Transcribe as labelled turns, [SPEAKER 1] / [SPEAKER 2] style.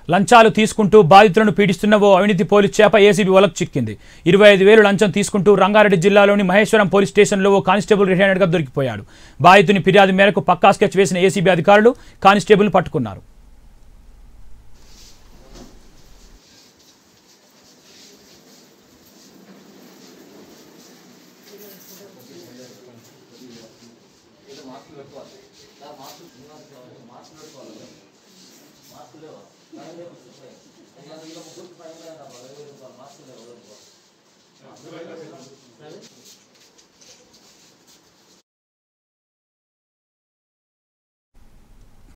[SPEAKER 1] లంచాలు తీసుకుంటూ బాధితులను పీడిస్తున్న ఓ అవినీతి పోలీస్ చేప ఏసీబీ వలకు చిక్కింది ఇరవై ఐదు వేలు లంచం తీసుకుంటూ రంగారెడ్డి జిల్లాలోని మహేశ్వరం పోలీస్ స్టేషన్లో ఓ కానిస్టేబుల్ రిటైర్డ్గా దొరికిపోయాడు బాధితుని ఫిర్యాదు మేరకు పక్కా స్కెచ్ వేసిన ఏసీబీ అధికారులు కానిస్టేబుల్ పట్టుకున్నారు